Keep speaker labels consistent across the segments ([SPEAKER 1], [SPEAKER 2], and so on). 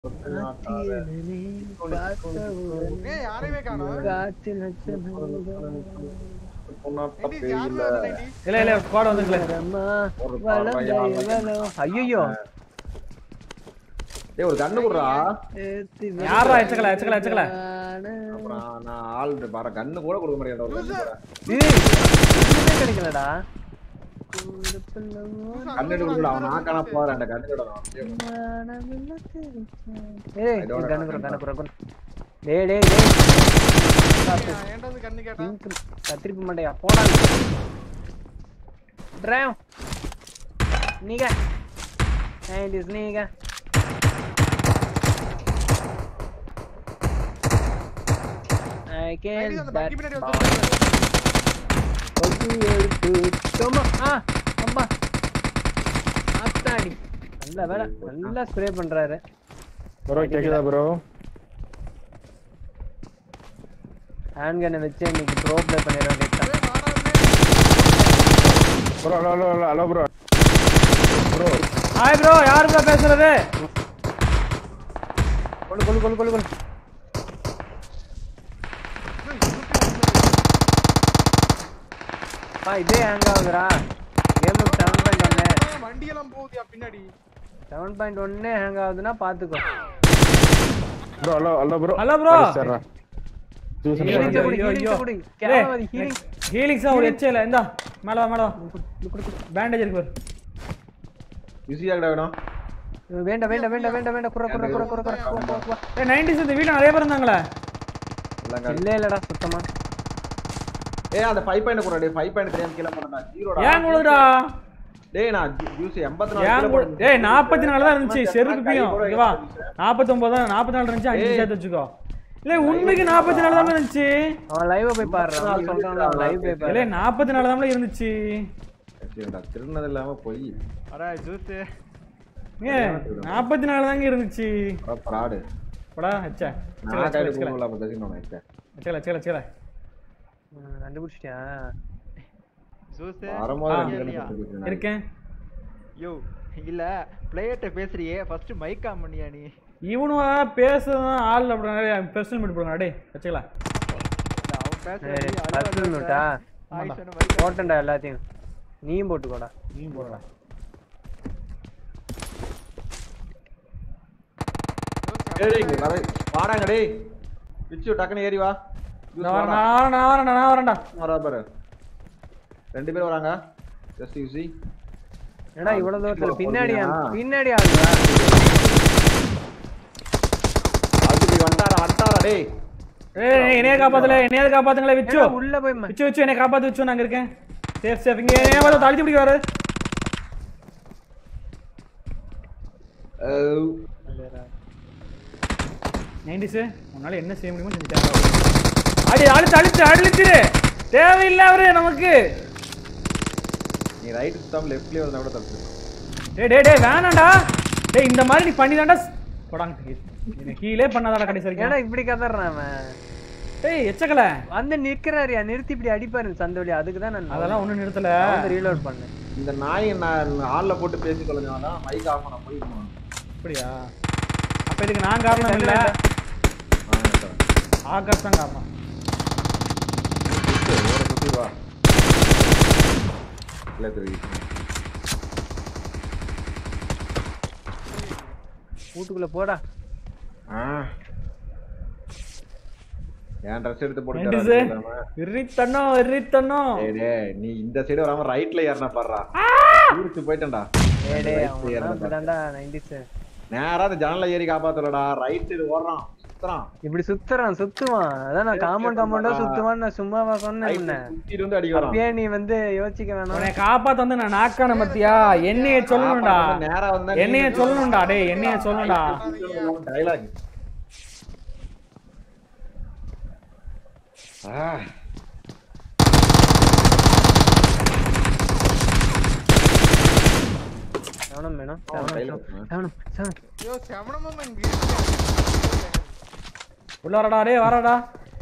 [SPEAKER 1] ஏய் யாரையுமே காணோம்
[SPEAKER 2] காற்றில் நட்சம்
[SPEAKER 1] நைன்டிஸ் யாருமே வரல நைன்டிஸ்
[SPEAKER 3] இல்ல இல்ல ஸ்குவாட் வந்துங்களே
[SPEAKER 4] ஒரு பார்வையா
[SPEAKER 2] ஐயோ
[SPEAKER 4] டேய் ஒரு கண்ணு குடுறா
[SPEAKER 3] யாரா எச்சக்கல எச்சக்கல எச்சக்கல
[SPEAKER 4] அப்புறம் நான் ஆள் பாரு கண்ணு கூட கொடுக்க மாட்டேன் ஒரு கண்ணு கூட.
[SPEAKER 2] கிடைக்கலடா
[SPEAKER 4] கண்ணு எடுக்கல அவன் நான் காண போறேன் அந்த கண்ணு கூட
[SPEAKER 2] ஏய்
[SPEAKER 4] I don't
[SPEAKER 2] கண்ணு
[SPEAKER 4] know.
[SPEAKER 2] கண்ணு கண்ணு டேய் டேய் டேய்
[SPEAKER 1] என்கிட்ட வந்து கண்ணு கேட்டான்
[SPEAKER 2] பிங்க் கத்திரிப்பு மண்டையா போடா டிரைவ் நீங்க நைன்டிஸ் நீங்க I can
[SPEAKER 1] நைன்டிஸ் அந்த
[SPEAKER 2] that
[SPEAKER 1] பக்கி பின்னாடி வந்து
[SPEAKER 2] சும்மா ஆ அம்மா ஆத்தாடி நல்ல வேலை நல்லா ஸ்ப்ரே பண்றாரு
[SPEAKER 5] ப்ரோ கேக்குதா ப்ரோ
[SPEAKER 2] ஹேண்ட் கன்னை வச்சு இன்னைக்கு ப்ரோ ப்ளே பண்ணிட வேண்டியதுதான்
[SPEAKER 5] bro hello hello hello hello bro bro
[SPEAKER 3] hi bro யாரு ப்ரோ பேசுறது
[SPEAKER 2] கொள்ளு கொள்ளு கொள்ளு கொள்ளு கொள்ளு பா இதே ஹேங் ஆகுதுடா கேம் செவன் பாயிண்ட் ஒன்னு
[SPEAKER 1] வண்டியெல்லாம் போகுதியா பின்னாடி
[SPEAKER 2] செவன் பாயிண்ட் ஒன்னே ஹேங் ஆகுதுன்னா பாத்துக்கோ
[SPEAKER 5] bro hello hello bro
[SPEAKER 3] Hello, bro.
[SPEAKER 5] சரிடா ஜூஸ்
[SPEAKER 3] ஐயோ,
[SPEAKER 2] ஹீலிங்ஸ்
[SPEAKER 3] ஐயோ,
[SPEAKER 2] குடி
[SPEAKER 3] ஐயோ,
[SPEAKER 2] ஹீலிங்ஸ்
[SPEAKER 3] ஐயோ.
[SPEAKER 2] குடி
[SPEAKER 3] டேய்,
[SPEAKER 2] கேவலம் ஹீலிங்
[SPEAKER 3] ஹீலிங்ஸ் ஒரு எச்சே இல்ல இந்தா மேல வா மேல வா பேண்டேஜ் இருக்கு பாரு
[SPEAKER 4] ஈஸியா கிட்ட வேணும்
[SPEAKER 2] வேண்டாம் வேண்டாம் வேண்டாம் வேண்டாம் வேண்டாம் குற குற குற குற குற குற குற குற
[SPEAKER 3] ஏய் 90s இந்த வீட்ல நிறைய பேர் இருந்தாங்களே
[SPEAKER 4] எல்லாம் கண்ணு.
[SPEAKER 2] இல்ல இல்லடா சுத்தமா
[SPEAKER 4] ஏய் அந்த 5 பாயிண்ட் கூட டேய் 5 பாயிண்ட் தெரியாம கீழ போறடா ஜீரோடா
[SPEAKER 3] ஏன் உழுதுடா
[SPEAKER 4] டேய் நான் ஜூஸ் 84
[SPEAKER 3] ஏன்
[SPEAKER 4] கீழ
[SPEAKER 3] உழு-
[SPEAKER 4] போட்டேன்.
[SPEAKER 3] ஏய் 44 தான் இருந்துச்சு
[SPEAKER 4] நான்
[SPEAKER 3] செருக்கு பியும்
[SPEAKER 4] கை கூட
[SPEAKER 3] இங்க வா
[SPEAKER 4] எடுத்து
[SPEAKER 3] 49 தான் 44 இருந்துச்சு அஞ்சு
[SPEAKER 4] ஏய்.
[SPEAKER 3] சேர்த்து வச்சுக்கோ இல்ல உண்மைக்கு 44 தான் இருந்துச்சு
[SPEAKER 2] அவன் லைவ் போய் பாரு அவன் சொல்றான் லைவ் போய் பாரு
[SPEAKER 3] இல்ல 44 தான் இருந்துச்சு
[SPEAKER 4] சரிடா, திருடினது இல்லாம பொய்
[SPEAKER 1] அடா ஜூஸ்
[SPEAKER 3] ஏ 44 தாங்க இருந்துச்சு
[SPEAKER 4] ஃப்ராடு
[SPEAKER 3] போடா அச்சா
[SPEAKER 4] நான் கையில கொடுக்கல அப்ப தெரியும் நான்
[SPEAKER 3] அச்சல அச்சல அச்சல
[SPEAKER 2] ம், கண்டுபிடிச்சிட்டியா
[SPEAKER 1] ஜூஸ்
[SPEAKER 4] வரும்போது
[SPEAKER 3] ஆ.
[SPEAKER 4] ரெண்டு கண்ணு கொடுத்துருக்கேன் நான்.
[SPEAKER 3] இருக்கேன்
[SPEAKER 1] யோ இல்ல பிளேயர்ட்ட பேசுறியே ஃபர்ஸ்ட் மைக் ஆன் பண்ணியா நீ
[SPEAKER 3] இவனுவா பேசுறதுதான் ஆள் அப்படி பெர்சனல் மீட் போடுங்க டேய் வச்சுக்கலாம்
[SPEAKER 1] இல்ல, அவன் பேசுறது
[SPEAKER 2] ஏய்,
[SPEAKER 1] அழுவ
[SPEAKER 2] பத்து
[SPEAKER 1] அழுவ
[SPEAKER 2] நிமிட்டா
[SPEAKER 1] ஆய் சொன்ன mic on.
[SPEAKER 2] போட்டேன்டா எல்லாத்தையும் நீயும் போட்டுக்கோடா
[SPEAKER 3] நீ போடுறா
[SPEAKER 4] ஏய் இங்க வர வாடாங்க டேய் பிச்சு டக்குனு ஏறி வா ஜூஸ்
[SPEAKER 3] நான்
[SPEAKER 4] வாடா.
[SPEAKER 3] வரேன் நான் வரேன் நான் வரேன்டா
[SPEAKER 4] வரா பாரு ரெண்டு பேர் வராங்க ஜஸ்ட் யூசி
[SPEAKER 2] ஏடா இவ்வளவு தூரத்துல
[SPEAKER 4] போடுறியா?
[SPEAKER 2] பின்னாடி பின்னாடி ஆகுதா
[SPEAKER 4] அதுக்கு வந்தாரா வந்தாரா டேய்
[SPEAKER 3] ஏய் என்னைய காப்பாத்தல என்னைய காப்பாத்துங்களே விச்சு
[SPEAKER 2] ஏடா, உள்ள போய் ம-
[SPEAKER 3] விச்சு விச்சு என்னைய காப்பாத்து விச்சு நான் அங்க இருக்கேன் சேஃப் சேஃப் இங்க என்னைய பார்த்து தள்ளிட்டு பிடிக்க வர
[SPEAKER 4] அஹ்,
[SPEAKER 3] நைன்டிஸ் உன்னால என்ன செய்ய முடியுமோ செஞ்சுட்டேன் அடி அழிச்சு அழிச்சு அழிச்சிரு தேவையில்லை அவரு நமக்கு
[SPEAKER 4] நீ ரைட் சுத்தாம லெஃப்ட்லயே வந்தா கூட தப்பு
[SPEAKER 3] டேய் டேய் டேய் வேணாம்டா டேய் இந்த மாதிரி நீ பண்ணி தான்டா போடாங்க என்ன ஹீலே பண்ணாதாடா கடைசி
[SPEAKER 2] ஏடா
[SPEAKER 3] வரைக்கும்
[SPEAKER 2] இப்படி கதறான் அவன்
[SPEAKER 3] டேய் எச்சக்கல
[SPEAKER 2] வந்து நிக்கிறாருயா நிறுத்தி இப்படி அடிப்பாரு சந்தோலி அதுக்கு தான் நான்
[SPEAKER 3] அதெல்லாம் ஒண்ணும் நிறுத்தல
[SPEAKER 2] வந்து ரீலோட் பண்ணேன்
[SPEAKER 4] இந்த நாய் நான் ஆள்ல போட்டு பேசி கொள்ளஞ்சாதான் மைக் ஆஃப் பண்ண போயிருக்கணும்
[SPEAKER 3] அப்படியா அப்ப இதுக்கு நான் காரணம் இல்ல ஆகாஷ் தான் காரணம்
[SPEAKER 4] ஓட சுத்தி வா இல்ல தெரியும்
[SPEAKER 2] வீட்டுக்குள்ள போடா
[SPEAKER 4] என் ட்ரெஸ் எடுத்து போட்டு
[SPEAKER 3] நைன்டிஸ்
[SPEAKER 4] தரான்னு சொல்லாம.
[SPEAKER 3] வெறித்தனம் வெறித்தனம்
[SPEAKER 4] டேய் டேய், நீ இந்த சைடு வராம ரைட்ல ஏறினா பாடுறா ஊருக்கு போயிட்டேன்டா
[SPEAKER 2] ஏடே
[SPEAKER 4] Right
[SPEAKER 2] அவன்
[SPEAKER 4] ஏறினா பாரு.
[SPEAKER 2] அப்படிதான்டா நைன்டிஸ்
[SPEAKER 4] நேரா அந்த ஜன்னல ஏறி காப்பாத்தலடா ரைட் ஓடுறான் சுத்துறான்
[SPEAKER 2] இப்படி சுத்துறான் சுத்துவான் அதான் நான் காமன் காமௌண்டா சுத்துவான்னு நான் சும்மாவா சொன்னேன்
[SPEAKER 4] Right
[SPEAKER 2] உன்னை.
[SPEAKER 4] சுத்திட்டு வந்து அடிக்கிறான்
[SPEAKER 2] அப்பயே நீ வந்து யோசிக்க வேணாம்
[SPEAKER 3] உன்னை காப்பாத்த வந்து நான் நாக்கான மத்தியா என்னைய சொல்லணும்டா
[SPEAKER 4] நேரா வந்தா
[SPEAKER 3] என்னைய சொல்லணும்டா டேய் என்னைய சொல்லணும்டா
[SPEAKER 4] டைலாக்
[SPEAKER 2] கவனம் வேணும்
[SPEAKER 4] அவன்
[SPEAKER 2] கவனம்
[SPEAKER 4] கையில
[SPEAKER 2] வேணும்.
[SPEAKER 4] வச்சுக்கணும்.
[SPEAKER 2] கவனம் கவனம்.
[SPEAKER 1] யோ செவனமும் இங்க
[SPEAKER 3] உள்ள வரடா டேய் வரடா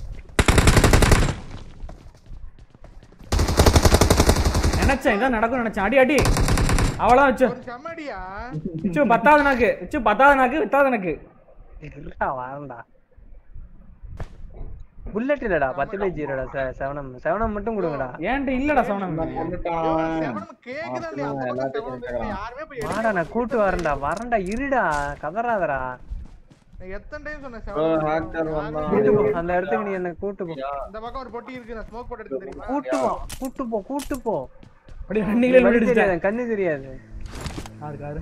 [SPEAKER 3] நினைச்சேன் இதான் நடக்கும் நினைச்சேன் அடி அடி அவ்வளவுதான் வச்சு
[SPEAKER 1] ஒரு செம்மடியா
[SPEAKER 3] வச்சு பத்தாவது நாக்கு வச்சு பத்தாவது நாக்கு வித்தாவது எனக்கு
[SPEAKER 2] இருடா வரேன்டா புல்லட் இல்லடா பத்து பேஜ் ஜீரோடா செவனம் செவனம் மட்டும் கொடுங்கடா
[SPEAKER 3] ஏன்ட்ட இல்லடா சவனம்
[SPEAKER 4] கொண்டுட்டான்
[SPEAKER 6] செவனம் கேக்குதா இல்லையா? அந்த
[SPEAKER 4] எல்லாத்தையும்
[SPEAKER 6] பக்கம் செவனம்
[SPEAKER 4] கேக்குறான்.
[SPEAKER 6] யாருமே போய்
[SPEAKER 2] வாடா நான் கூட்டு வரேன்டா வரேன்டா இருடா கதறாதடா
[SPEAKER 6] நான் எத்தனை டைம் சொன்னேன்
[SPEAKER 4] bro,
[SPEAKER 6] செவனம்
[SPEAKER 4] hacker வந்தான்.
[SPEAKER 2] கூட்டு போ அந்த இடத்துக்கு நீ என்ன கூட்டு போ
[SPEAKER 6] இந்த பக்கம் ஒரு பொட்டி இருக்கு நான் ஸ்மோக் போட்டு எடுத்து தெரியுமா
[SPEAKER 2] கூட்டு போ கூட்டு போ கூட்டு போ
[SPEAKER 3] அப்படி ரன்னிங்ல
[SPEAKER 2] வழி
[SPEAKER 3] விடுச்சிட்டேன்
[SPEAKER 2] தெரியாது, கண்ணு தெரியாது
[SPEAKER 3] யாரு காரு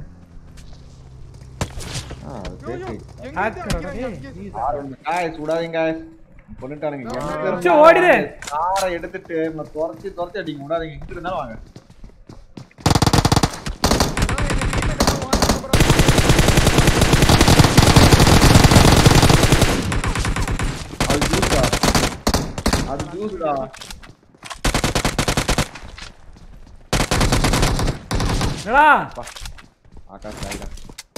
[SPEAKER 4] ஆ,
[SPEAKER 6] ஐயோ,
[SPEAKER 4] safety.
[SPEAKER 6] எங்க
[SPEAKER 3] Hacker
[SPEAKER 6] இருந்து
[SPEAKER 3] டா,
[SPEAKER 6] அடிக்கிறாங்க?
[SPEAKER 3] டேய்.
[SPEAKER 6] Jesus.
[SPEAKER 4] கார் ஒண்ணு. guys, விடாதீங்க guys. கொன்னுட்டானுங்க.
[SPEAKER 6] ஆ,
[SPEAKER 4] எங்க
[SPEAKER 3] உச்சி
[SPEAKER 4] இருந்தாலும்
[SPEAKER 3] ஓடுது.
[SPEAKER 4] காரை எடுத்துட்டு நம்ம துரத்தி துரத்தி அடிங்க விடாதீங்க எங்க இருந்தாலும் வாங்க
[SPEAKER 6] அதான் எங்க வீட்டுல இருக்கிற வாங்க அப்புறம்
[SPEAKER 4] அது ஜூஸ்டா அது ஜூஸ்டா
[SPEAKER 3] என்னடா
[SPEAKER 4] ஆகாஷ் ஆயிடா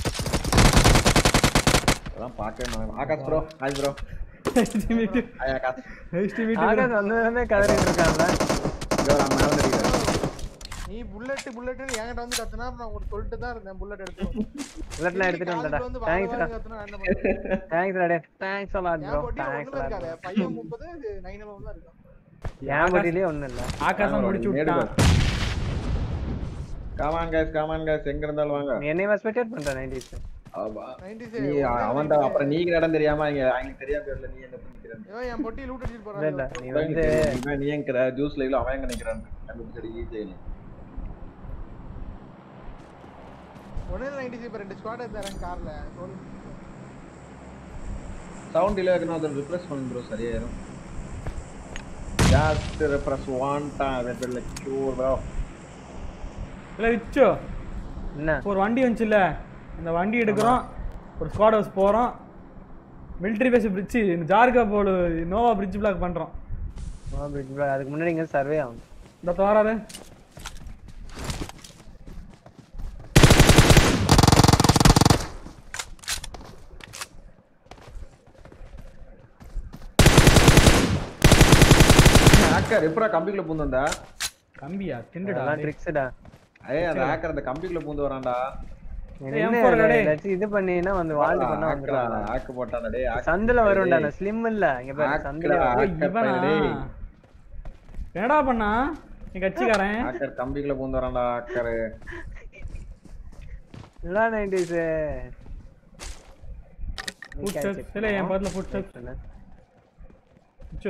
[SPEAKER 4] அதெல்லாம் பார்க்கவே மாட்டேன் Akash bro hi bro hi Akash
[SPEAKER 2] Akash வந்ததுமே கதறிட்டு இருக்கான்ல
[SPEAKER 4] இதோ நான் மேல நிக்கிறேன்
[SPEAKER 6] நீ புல்லட் புல்லட் என்கிட்ட வந்து கத்துனா அப்புறம் நான் உங்களுக்கு சொல்லிட்டு தான் இருந்தேன் புல்லட் எடுத்து
[SPEAKER 2] புல்லட்லாம் எடுத்துட்டு வந்தடா
[SPEAKER 6] வந்து
[SPEAKER 2] தேங்க்ஸ்டா
[SPEAKER 6] வாங்க கத்துனா என்ன பண்ணுறது
[SPEAKER 2] தேங்க்ஸ்டா டே தேங்க்ஸ் அலாட்
[SPEAKER 6] என்
[SPEAKER 2] ப்ரோ
[SPEAKER 6] பொட்டியில
[SPEAKER 2] தேங்க்ஸ்
[SPEAKER 6] ஒண்ணுமே இருக்காது
[SPEAKER 2] அலாட்
[SPEAKER 6] பையன் முப்பது நைன் எல்லாம் தான் இருக்கும்
[SPEAKER 2] என் பொட்டிலே ஒண்ணும் இல்ல
[SPEAKER 3] ஆகாசம் முடிச்சு விட்டான்
[SPEAKER 4] காமான் guys காமான் guys எங்க இருந்தாலும் வாங்க
[SPEAKER 2] நீ என்னைய ஸ்பெக்டேட் பண்ற 90s
[SPEAKER 4] ஆமா.
[SPEAKER 6] நைன்டி
[SPEAKER 4] நீ அவன் அப்புறம் நீங்க இடம் தெரியாம இங்க அவங்களுக்கு தெரியாம தெரியல நீ என்ன பண்ணிக்கிறேன்
[SPEAKER 6] ஐயோ என் பொட்டி லூட் அடிச்சிட்டு
[SPEAKER 2] இல்ல இல்ல
[SPEAKER 6] போறாங்க
[SPEAKER 2] நீ வந்து
[SPEAKER 4] இவன் நீ எங்கிற ஜூஸ்ல இல்ல அவன் எங்க நிக்கிறான் கண்டுபிடிச்சடி ஈஸி
[SPEAKER 6] ஒன்னு நைன்டி இப்போ ரெண்டு ஸ்குவாட் எடுத்தாரன் கார்ல
[SPEAKER 4] சவுண்ட் டிலே ஆகுனா அதை ரிப்ரெஸ் பண்ணு ப்ரோ சரியாயிரும் just refresh one time wait like sure bro
[SPEAKER 3] இல்ல ரிச்சோ
[SPEAKER 2] என்ன
[SPEAKER 3] ஒரு வண்டி வந்துச்சுல்ல இந்த வண்டி எடுக்கிறோம் ஒரு ஸ்குவாட் ஹவுஸ் போறோம் மிலிட்டரி பேஸ் பிரிட்ஜ் ஜார்கா போல நோவா பிரிட்ஜ் பிளாக் பண்றோம்
[SPEAKER 2] ஆ, bridge block. அதுக்கு முன்னாடி இங்க சர்வே ஆகும்
[SPEAKER 3] இந்த தோறாரு
[SPEAKER 4] ஹேக்கர் எப்படா கம்பிக்குள்ள பூந்து வந்தா
[SPEAKER 3] கம்பியா திண்டுடா
[SPEAKER 2] அதெல்லாம் ட்ரிக்ஸ்டா
[SPEAKER 4] ஏய் அந்த ஹேக்கர் அந்த கம்பிக்குள்ள பூந்து வரான்டா
[SPEAKER 3] ஏய்,
[SPEAKER 2] என்ன
[SPEAKER 3] M4 டேய்.
[SPEAKER 2] ஏதாச்சும் இது பண்ணினா வந்து வாழ்ந்து பண்ணா
[SPEAKER 4] ஹேக்கரா
[SPEAKER 2] வந்துரும்
[SPEAKER 4] ஹேக் போட்டான்டா டேய் hack
[SPEAKER 2] சந்துல வரும்டா
[SPEAKER 4] டேய்.
[SPEAKER 2] நான் ஸ்லிம் இல்ல இங்க பாரு
[SPEAKER 4] Hacker
[SPEAKER 2] சந்துல
[SPEAKER 4] ஆ.
[SPEAKER 3] ஏய்,
[SPEAKER 4] hacker
[SPEAKER 3] இவனா
[SPEAKER 4] பையன்
[SPEAKER 3] என்னடா பண்ணா நீ கட்சிக்காரன்
[SPEAKER 4] ஹேக்கர் கம்பிக்குள்ள பூந்து வரான்டா ஹேக்கர்
[SPEAKER 2] இல்ல 90s
[SPEAKER 3] ஃபுட் ஸ்டெப்ஸ் இல்ல என் பக்கத்துல ஃபுட் ஸ்டெப்ஸ் ரிச்சோ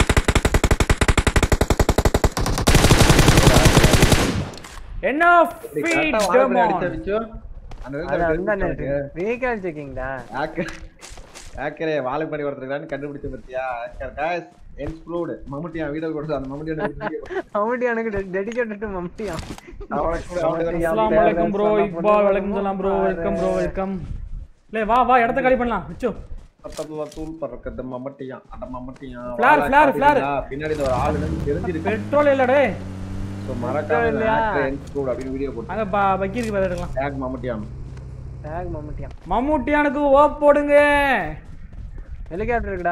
[SPEAKER 3] என்ன ஃபீட் டெமோன்
[SPEAKER 4] அந்த
[SPEAKER 2] அது அந்த
[SPEAKER 4] இடத்துல
[SPEAKER 2] வெஹிக்கல் செக்கிங்டா
[SPEAKER 4] ஹேக்கர் ஹேக்கரே வாழைப்படி ஒருத்தருக்கான்னு கண்டுபிடிச்ச பத்தியா ஹேக்கர் காய்ஸ் எக்ஸ்ப்ளோடு மம்முட்டியா வீடியோ கொடுத்து அந்த மம்முட்டியோட
[SPEAKER 2] அவன்ட்டு எனக்கு டெடிகேட்டட் டு மம்டியா
[SPEAKER 3] அஸ்ஸலாமு அலைக்கும் ப்ரோ இக்பால் வலைக்கும் சலாம் ப்ரோ வெல்கம் ப்ரோ வெல்கம் லே வா வா இடத்த காலி பண்ணலாம் ரிச்சோ
[SPEAKER 4] பக்கத்துல தூள் பறக்கிறது மம்மட்டியா அட மம்மட்டியா
[SPEAKER 3] Flare, flare, flare.
[SPEAKER 4] பின்னாடி இந்த ஒரு ஆளு இருந்து தெரிஞ்சிருக்கு
[SPEAKER 3] பெட்ரோல் இல்லடே
[SPEAKER 4] So, மறக்காம
[SPEAKER 2] இல்லையா?
[SPEAKER 4] எக்ஸ்ப்ளோடு அப்படின்னு வீடியோ போட்டு
[SPEAKER 3] அங்க ப பக்கி இருக்கு பாரு எடுக்கலாம்
[SPEAKER 4] டேக் மம்மட்டியா
[SPEAKER 2] டேக் மம்டியா
[SPEAKER 3] மம்மூட்டியானுக்கு ஓ போடுங்க
[SPEAKER 2] ஹெலிகாப்டர் இருக்குடா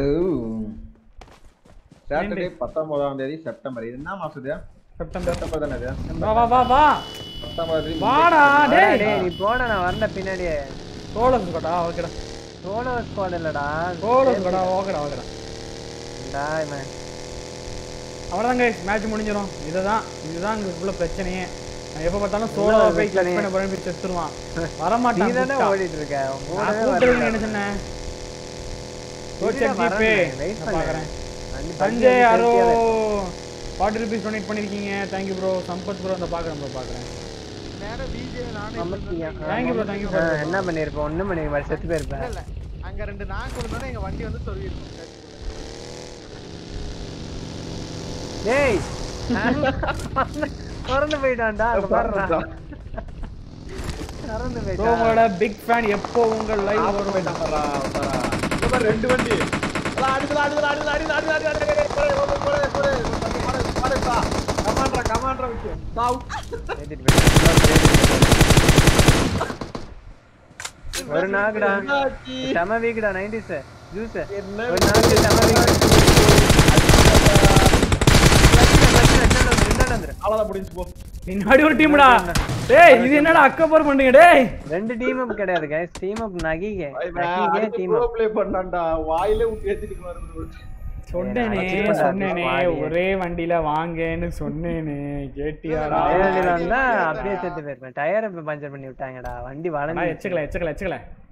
[SPEAKER 4] சாட்டர்டே பத்தொன்பதாம் தேதி செப்டம்பர் இது என்ன மாசம் இது
[SPEAKER 3] செப்டம்பர்
[SPEAKER 4] செப்டம்பர் தானே இது
[SPEAKER 3] வா வா வா வா
[SPEAKER 4] பத்தொன்பதாம் தேதி
[SPEAKER 3] வாடா டேய்
[SPEAKER 2] டேய் நீ போடா நான் வரல பின்னாடியே
[SPEAKER 3] சோளம் இருக்கடா ஓகேடா
[SPEAKER 2] சோலோ ஸ்குவாட் இல்லடா
[SPEAKER 3] சோளம் இருக்கடா ஓகேடா ஓகேடா
[SPEAKER 2] டா இவன்
[SPEAKER 3] அவ்வளோதாங்க மேட்ச் முடிஞ்சிடும் இதுதான் இதுதான் எங்களுக்குள்ள பிரச்சனையே நான் எப்போ பார்த்தாலும் சோலோ
[SPEAKER 2] உள்ள
[SPEAKER 3] போய் கிளச்
[SPEAKER 2] பிரச்சனையே.
[SPEAKER 3] பண்ண போறேன் போய் செத்துருவான்
[SPEAKER 2] நீ
[SPEAKER 3] வரமாட்டான்
[SPEAKER 2] தானே
[SPEAKER 3] கூப்பிட்டா.
[SPEAKER 2] ஓடிட்டு இருக்க
[SPEAKER 3] நான்
[SPEAKER 2] ஓடவே
[SPEAKER 3] கூப்பிட்டதுக்கு
[SPEAKER 2] வரல.
[SPEAKER 3] என்ன சொன்னேன் கோச்
[SPEAKER 2] இருடா, வரேன்
[SPEAKER 3] ஜிபே
[SPEAKER 2] நான். Wait
[SPEAKER 3] நான்
[SPEAKER 2] பண்ணு.
[SPEAKER 3] பார்க்குறேன்
[SPEAKER 2] அஞ்சு
[SPEAKER 3] சஞ்சய்
[SPEAKER 2] பத்து
[SPEAKER 3] யாரோ
[SPEAKER 2] நிமிஷம்
[SPEAKER 3] ஃபார்ட்டி ருபீஸ் டொனேட் பண்ணியிருக்கீங்க தேங்க்யூ ப்ரோ சம்பத் ப்ரோ அந்த பார்க்குறேன் ப்ரோ பார்க்குறேன்
[SPEAKER 6] நேரா பிஜே நானே
[SPEAKER 2] மம்டியா.
[SPEAKER 3] தேங்க்யூ ப்ரோ தேங்க்யூ
[SPEAKER 2] ஆ,
[SPEAKER 3] ப்ரோ
[SPEAKER 2] என்ன பண்ணிருப்ப ஒண்ணும் பண்ணிருக்க மாதிரி செத்து போயிருப்ப
[SPEAKER 6] இல்ல இல்ல அங்க ரெண்டு நாக்கு விழுந்தோட எங்க வண்டி வந்து சொருவி இருக்கும்
[SPEAKER 2] டேய் திறந்து போயிட்டான்டா அங்க பாருடா திறந்து
[SPEAKER 3] ப்ரோ
[SPEAKER 2] போயிட்டான்
[SPEAKER 3] உங்களோட பிக் ஃபேன் எப்போ உங்கள் லைவ் வரும்
[SPEAKER 4] வரா, வரா. இந்த மாதிரி ரெண்டு வண்டி அதான் அடிதுல, அடிதுல, அடிதுல, அடிதுல, அடிதுல, அடிதுல, அடிதுல, அடிதுல, போடு, போடு, போடு, போடு. மாடு, மாடு, பா. கமாண்ட்ரா, கமாண்ட்ரா விஷயம். சாவு.
[SPEAKER 2] ஏத்திட்டு போயிட்டான். ஒரு நாக்குடா
[SPEAKER 4] என்னாச்சு?
[SPEAKER 2] செம வீக்குடா நைன்டிஸ் ஜூஸ்
[SPEAKER 4] என்ன
[SPEAKER 2] ஒரு நாக்கு செம வீக்
[SPEAKER 4] அவ்வளவுதான் முடிஞ்சு போ
[SPEAKER 3] பின்னாடி ஒரு டீம்டா டேய் இது என்னடா அக்கப்பர் பண்றீங்க டேய்
[SPEAKER 2] ரெண்டு டீம் அப் கிடையாது கைஸ் டீம் அப் நகிகே நகிகே டீம்
[SPEAKER 4] ப்ரோ
[SPEAKER 2] அப்
[SPEAKER 4] ப்ளே பண்ணான்டா வாயிலே விட்டு ஏத்திட்டு வருது
[SPEAKER 3] சொன்னேனே
[SPEAKER 2] நான் வச்சிருப்பேன்டா,
[SPEAKER 3] சொன்னேனே
[SPEAKER 2] வாடி.
[SPEAKER 3] ஒரே வண்டியில வாங்கன்னு சொன்னேனே கேட்டியாடா
[SPEAKER 2] டயர் வண்டியில வந்தா அப்படியே செத்து போயிருப்பேன் டயர் இப்ப பஞ்சர் பண்ணி விட்டாங்கடா வண்டி
[SPEAKER 3] அண்ணா,
[SPEAKER 2] வளைஞ்சு
[SPEAKER 3] எச்சுக்கல எச்சுக்கல எச்சுக்கல